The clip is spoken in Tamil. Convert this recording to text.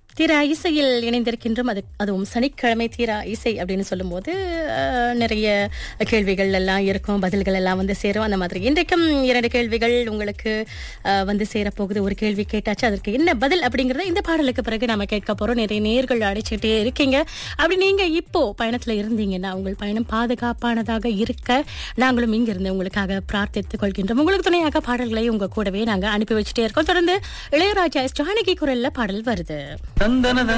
தீரா இசையில் இணைந்திருக்கின்றோம் அது அதுவும் சனிக்கிழமை தீரா இசை அப்படின்னு சொல்லும்போது அஹ், நிறைய கேள்விகள் எல்லாம் இருக்கும் பதில்கள் எல்லாம் வந்து சேரும் அந்த மாதிரி இன்றைக்கும் இரண்டு கேள்விகள் உங்களுக்கு அஹ், வந்து சேரப்போகுது ஒரு கேள்வி கேட்டாச்சு அதற்கு என்ன பதில் அப்படிங்கறத இந்த பாடலுக்கு பிறகு நம்ம கேட்க போறோம் நிறைய நேர்கள் அடைச்சிட்டே இருக்கீங்க அப்படி நீங்க இப்போ பயணத்துல இருந்தீங்கன்னா உங்கள் பயணம் பாதுகாப்பானதாக இருக்க நாங்களும் இங்கிருந்து உங்களுக்காக பிரார்த்தித்துக் கொள்கின்றோம் உங்களுக்கு துணையாக பாடல்களை உங்க கூடவே நாங்க அனுப்பி வச்சுட்டே இருக்கோம் தொடர்ந்து இளையராஜா எஸ் ஜானகி குரல்ல பாடல் வருது தந்தனத